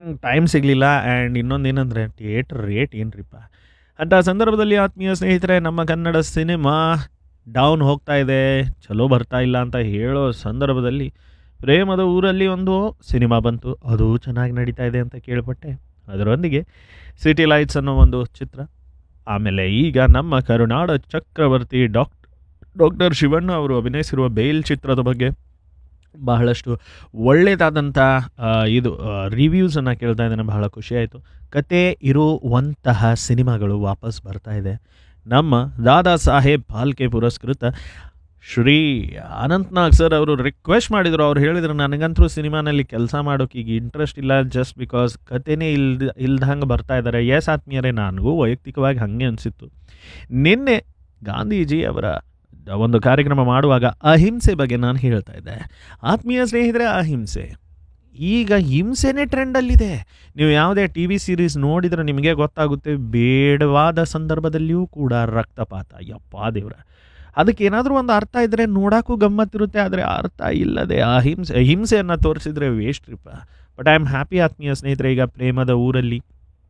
time ಸಿಗಲಿಲ್ಲ and ಇನ್ನೊಂದು ಏನಂದರೆ ಥಿಯೇಟ್ರ್ ರೇಟ್ ಏನ್ರಿಪ್ಪ ಅಂಥ ಸಂದರ್ಭದಲ್ಲಿ ಆತ್ಮೀಯ ಸ್ನೇಹಿತರೆ ನಮ್ಮ ಕನ್ನಡ ಸಿನಿಮಾ ಡೌನ್ ಹೋಗ್ತಾ ಇದೆ ಚಲೋ ಬರ್ತಾ ಇಲ್ಲ ಅಂತ ಹೇಳೋ ಸಂದರ್ಭದಲ್ಲಿ ಪ್ರೇಮದ ಊರಲ್ಲಿ ಒಂದು ಸಿನಿಮಾ ಬಂತು ಅದು ಚೆನ್ನಾಗಿ ನಡೀತಾ ಇದೆ ಅಂತ ಕೇಳ್ಪಟ್ಟೆ ಅದರೊಂದಿಗೆ ಸಿಟಿ ಲೈಟ್ಸ್ ಅನ್ನೋ ಒಂದು ಚಿತ್ರ ಆಮೇಲೆ ಈಗ ನಮ್ಮ ಕರುನಾಡ ಚಕ್ರವರ್ತಿ ಡಾಕ್ಟರ್ ಡಾಕ್ಟರ್ ಶಿವಣ್ಣ ಅವರು ಅಭಿನಯಿಸಿರುವ ಬೇಲ್ ಚಿತ್ರದ ಬಗ್ಗೆ ಬಹಳಷ್ಟು ಒಳ್ಳೆಯದಾದಂಥ ಆ, ಇದು ರಿವ್ಯೂಸನ್ನು ಕೇಳ್ತಾ ಇದ್ದೇನೆ ಬಹಳ ಖುಷಿಯಾಯಿತು ಕತೆ ಇರುವಂತಹ ಸಿನಿಮಾಗಳು ವಾಪಸ್ ಬರ್ತಾ ಇದೆ ನಮ್ಮ ದಾದಾ ಸಾಹೇಬ್ ಫಾಲ್ಕೆ ಪುರಸ್ಕೃತ ಶ್ರೀ ಅನಂತ್ನಾಗ್ ಸರ್ ಅವರು ರಿಕ್ವೆಸ್ಟ್ ಮಾಡಿದರು ಅವ್ರು ಹೇಳಿದ್ರು ನನಗಂತೂ ಸಿನಿಮಾನಲ್ಲಿ ಕೆಲಸ ಮಾಡೋಕೆ ಈಗ ಇಂಟ್ರೆಸ್ಟ್ ಇಲ್ಲ ಜಸ್ಟ್ ಬಿಕಾಸ್ ಕತೆನೇ ಇಲ್ದ ಇಲ್ದಂಗೆ ಬರ್ತಾ ಇದ್ದಾರೆ ಎಸ್ ಆತ್ಮೀಯರೇ ನನಗೂ ವೈಯಕ್ತಿಕವಾಗಿ ಹಾಗೆ ಅನಿಸಿತ್ತು ನಿನ್ನೆ ಗಾಂಧೀಜಿ ಅವರ ಒಂದು ಕಾರ್ಯಕ್ರಮ ಮಾಡುವಾಗ ಅಹಿಂಸೆ ಬಗ್ಗೆ ನಾನು ಹೇಳ್ತಾ ಇದ್ದೆ ಆತ್ಮೀಯ ಸ್ನೇಹಿತರೆ ಅಹಿಂಸೆ ಈಗ ಹಿಂಸೆನೇ ಟ್ರೆಂಡಲ್ಲಿದೆ ನೀವು ಯಾವುದೇ ಟಿ ವಿ ಸೀರೀಸ್ ನೋಡಿದರೆ ನಿಮಗೆ ಗೊತ್ತಾಗುತ್ತೆ ಬೇಡವಾದ ಸಂದರ್ಭದಲ್ಲಿಯೂ ಕೂಡ ರಕ್ತಪಾತ ಯಪ್ಪಾ ದೇವ್ರ ಅದಕ್ಕೆ ಏನಾದರೂ ಒಂದು ಅರ್ಥ ಇದ್ದರೆ ನೋಡೋಕ್ಕೂ ಗಮ್ಮತ್ತಿರುತ್ತೆ ಆದರೆ ಅರ್ಥ ಇಲ್ಲದೆ ಅಹಿಂಸೆ ಹಿಂಸೆಯನ್ನು ತೋರಿಸಿದ್ರೆ ವೇಸ್ಟ್ ಟ್ರಿಪ್ಪ ಬಟ್ ಐ ಆಮ್ ಹ್ಯಾಪಿ ಆತ್ಮೀಯ ಸ್ನೇಹಿತರೆ ಈಗ ಪ್ರೇಮದ ಊರಲ್ಲಿ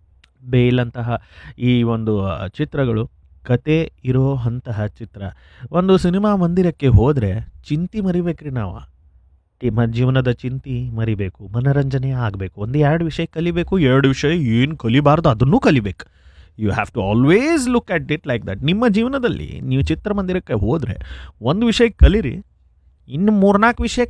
ಬೇಲಂತಹ ಈ ಒಂದು ಆ, ಚಿತ್ರಗಳು ಕತೆ ಇರೋ ಅಂತಹ ಚಿತ್ರ ಒಂದು ಸಿನಿಮಾ ಮಂದಿರಕ್ಕೆ ಹೋದರೆ ಚಿಂತಿ ಮರಿಬೇಕ್ರಿ ನಾವು ಮ ಜೀವನದ ಚಿಂತಿ ಮರಿಬೇಕು ಮನರಂಜನೆ ಆಗಬೇಕು ಒಂದು ಎರಡು ವಿಷಯ ಕಲಿಬೇಕು ಎರಡು ವಿಷಯ ಏನು ಕಲಿಬಾರ್ದು ಅದನ್ನೂ ಕಲಿಬೇಕು you have to always look at it like that ನಿಮ್ಮ ಜೀವನದಲ್ಲಿ ನೀವು ಚಿತ್ರಮಂದಿರಕ್ಕೆ ಹೋದರೆ ಒಂದು ವಿಷಯ ಕಲೀರಿ ಇನ್ನು ಮೂರ್ನಾಲ್ಕು ವಿಷಯ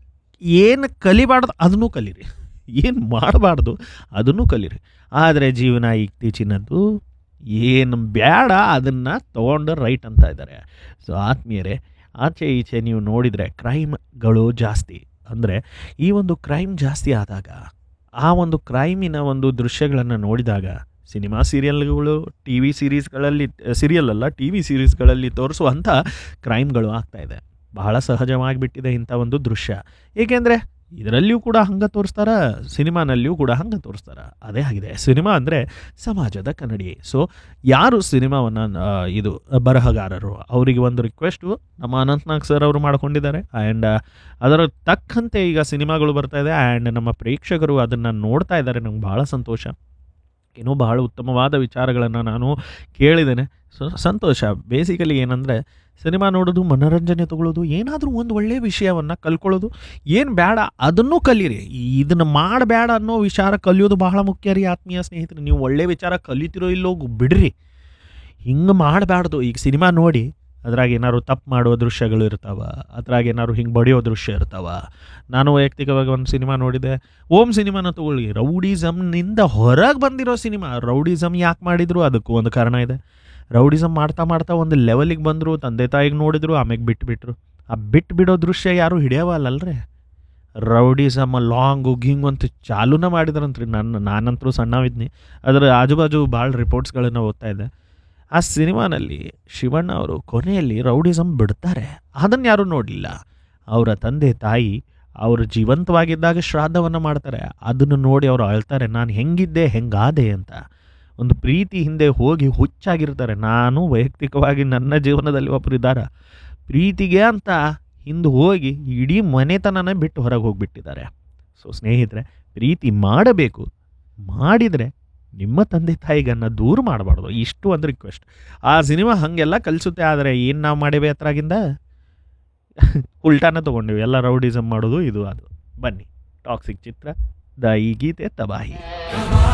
ಏನು ಕಲಿಬಾರ್ದು ಅದನ್ನೂ ಕಲೀರಿ ಏನು ಮಾಡಬಾರ್ದು ಅದನ್ನೂ ಕಲೀರಿ ಆದರೆ ಜೀವನ ಇತ್ತೀಚಿನದ್ದು ಏನು ಬೇಡ ಅದನ್ನು ತೊಗೊಂಡು ರೈಟ್ ಅಂತ ಇದ್ದಾರೆ ಸೊ ಆತ್ಮೀಯರೇ ಆಚೆ ಈಚೆ ನೀವು ನೋಡಿದರೆ ಕ್ರೈಮ್ಗಳು ಜಾಸ್ತಿ ಅಂದರೆ ಈ ಒಂದು ಕ್ರೈಮ್ ಜಾಸ್ತಿ ಆದಾಗ ಆ ಒಂದು ಕ್ರೈಮಿನ ಒಂದು ದೃಶ್ಯಗಳನ್ನು ನೋಡಿದಾಗ ಸಿನಿಮಾ ಸೀರಿಯಲ್ಗಳು ಟಿ ವಿ ಸೀರೀಸ್ಗಳಲ್ಲಿ ಸೀರಿಯಲ್ ಅಲ್ಲ ಟಿ ವಿ ಸೀರೀಸ್ಗಳಲ್ಲಿ ತೋರಿಸುವಂಥ ಕ್ರೈಮ್ಗಳು ಆಗ್ತಾ ಇದೆ ಬಹಳ ಸಹಜವಾಗಿಬಿಟ್ಟಿದೆ ಇಂಥ ಒಂದು ದೃಶ್ಯ ಏಕೆಂದರೆ ಇದರಲ್ಲಿಯೂ ಕೂಡ ಹಂಗೆ ತೋರಿಸ್ತಾರ ಸಿನಿಮಾನಲ್ಲಿಯೂ ಕೂಡ ಹಂಗೆ ತೋರಿಸ್ತಾರ ಅದೇ ಆಗಿದೆ ಸಿನಿಮಾ ಅಂದರೆ ಸಮಾಜದ ಕನ್ನಡಿ ಸೊ ಯಾರು ಸಿನಿಮಾವನ್ನು ಇದು ಬರಹಗಾರರು ಅವರಿಗೆ ಒಂದು ರಿಕ್ವೆಸ್ಟು ನಮ್ಮ ಅನಂತ್ನಾಗ್ ಸರ್ ಅವರು ಮಾಡ್ಕೊಂಡಿದ್ದಾರೆ ಆ್ಯಂಡ್ ಅದರ ತಕ್ಕಂತೆ ಈಗ ಸಿನಿಮಾಗಳು ಬರ್ತಾ ಇದೆ ಆ್ಯಂಡ್ ನಮ್ಮ ಪ್ರೇಕ್ಷಕರು ಅದನ್ನು ನೋಡ್ತಾ ಇದ್ದಾರೆ ನಂಗೆ ಭಾಳ ಸಂತೋಷ ಇನ್ನೂ ಬಹಳ ಉತ್ತಮವಾದ ವಿಚಾರಗಳನ್ನು ನಾನು ಕೇಳಿದ್ದೇನೆ ಸೊ ಸಂತೋಷ ಬೇಸಿಕಲಿ ಏನಂದರೆ ಸಿನಿಮಾ ನೋಡೋದು ಮನೋರಂಜನೆ ತಗೊಳ್ಳೋದು ಏನಾದರೂ ಒಂದು ಒಳ್ಳೆಯ ವಿಷಯವನ್ನು ಕಲ್ಕೊಳ್ಳೋದು ಏನು ಬೇಡ ಅದನ್ನೂ ಕಲೀರಿ ಇದನ್ನು ಮಾಡಬೇಡ ಅನ್ನೋ ವಿಚಾರ ಕಲಿಯೋದು ಬಹಳ ಮುಖ್ಯ ರೀ ಆತ್ಮೀಯ ಸ್ನೇಹಿತರೆ ನೀವು ಒಳ್ಳೆಯ ವಿಚಾರ ಕಲಿತಿರೋ ಇಲ್ಲೋ ಬಿಡ್ರಿ ಹಿಂಗೆ ಮಾಡಬಾರ್ದು ಈಗ ಸಿನಿಮಾ ನೋಡಿ ಅದ್ರಾಗ ಏನಾದ್ರು ತಪ್ಪು ಮಾಡುವ ದೃಶ್ಯಗಳು ಇರ್ತಾವ ಅದ್ರಾಗ ಏನಾದ್ರು ಹಿಂಗೆ ಬಡಿಯೋ ದೃಶ್ಯ ಇರ್ತಾವ ನಾನು ವೈಯಕ್ತಿಕವಾಗಿ ಒಂದು ಸಿನಿಮಾ ನೋಡಿದೆ ಓಮ್ ಸಿನಿಮಾನ ತಗೊಳ್ಳಿ ರೌಡಿಸಮ್ನಿಂದ ಹೊರಗೆ ಬಂದಿರೋ ಸಿನಿಮಾ ರೌಡಿಸಮ್ ಯಾಕೆ ಮಾಡಿದ್ರು ಅದಕ್ಕೂ ಒಂದು ಕಾರಣ ಇದೆ ರೌಡಿಸಮ್ ಮಾಡ್ತಾ ಮಾಡ್ತಾ ಒಂದು ಲೆವೆಲಿಗೆ ಬಂದರು ತಂದೆ ತಾಯಿಗೆ ನೋಡಿದ್ರು ಆಮೇಲೆ ಬಿಟ್ಬಿಟ್ರು ಆ ಬಿಟ್ಟು ಬಿಡೋ ದೃಶ್ಯ ಯಾರು ಹಿಡಿಯವಲ್ಲಲ್ರಿ ರೌಡಿಸಮ್ ಲಾಂಗು ಗಿಂಗು ಅಂತ ಚಾಲೂನ ಮಾಡಿದ್ರಂತ್ರಿ ನನ್ನ ನಾನಂತರೂ ಸಣ್ಣವಿದ್ನಿ ಅದರ ಆಜುಬಾಜು ಭಾಳ ರಿಪೋರ್ಟ್ಸ್ಗಳನ್ನು ಓದ್ತಾ ಇದ್ದೆ ಆ ಸಿನಿಮಾನಲ್ಲಿ ಶಿವಣ್ಣ ಅವರು ಕೊನೆಯಲ್ಲಿ ರೌಡಿಸಮ್ ಬಿಡ್ತಾರೆ ಅದನ್ನು ಯಾರೂ ನೋಡಲಿಲ್ಲ ಅವರ ತಂದೆ ತಾಯಿ ಅವರು ಜೀವಂತವಾಗಿದ್ದಾಗ ಶ್ರಾದ್ದವನ್ನು ಮಾಡ್ತಾರೆ ಅದನ್ನು ನೋಡಿ ಅವರು ಅಳ್ತಾರೆ ನಾನು ಹೆಂಗಿದ್ದೆ ಹೆಂಗಾದೆ ಅಂತ ಒಂದು ಪ್ರೀತಿ ಹಿಂದೆ ಹೋಗಿ ಹುಚ್ಚಾಗಿರ್ತಾರೆ ನಾನು ವೈಯಕ್ತಿಕವಾಗಿ ನನ್ನ ಜೀವನದಲ್ಲಿ ಒಬ್ಬರು ಇದ್ದಾರೆ ಪ್ರೀತಿಗೆ ಅಂತ ಹಿಂದೆ ಹೋಗಿ ಇಡೀ ಮನೆತನನೇ ಬಿಟ್ಟು ಹೊರಗೆ ಹೋಗಿಬಿಟ್ಟಿದ್ದಾರೆ ಸೊ ಸ್ನೇಹಿತರೆ ಪ್ರೀತಿ ಮಾಡಬೇಕು ಮಾಡಿದರೆ ನಿಮ್ಮ ತಂದೆ ತಾಯಿಗನ್ನು ದೂರ ಮಾಡಬಾರ್ದು ಇಷ್ಟು ಒಂದು ರಿಕ್ವೆಸ್ಟ್ ಆ ಸಿನಿಮಾ ಹಾಗೆಲ್ಲ ಕಲಿಸುತ್ತೆ ಆದರೆ ಏನು ನಾವು ಮಾಡೇವೆ ಹತ್ರಾಗಿಂದ ಉಲ್ಟಾನ ತೊಗೊಂಡಿವಿ ಎಲ್ಲ ರೌಡಿಸಮ್ ಮಾಡೋದು ಇದು ಅದು ಬನ್ನಿ ಟಾಕ್ಸಿಕ್ ಚಿತ್ರ ದ ಈ ಗೀತೆ ತಬಾಹಿ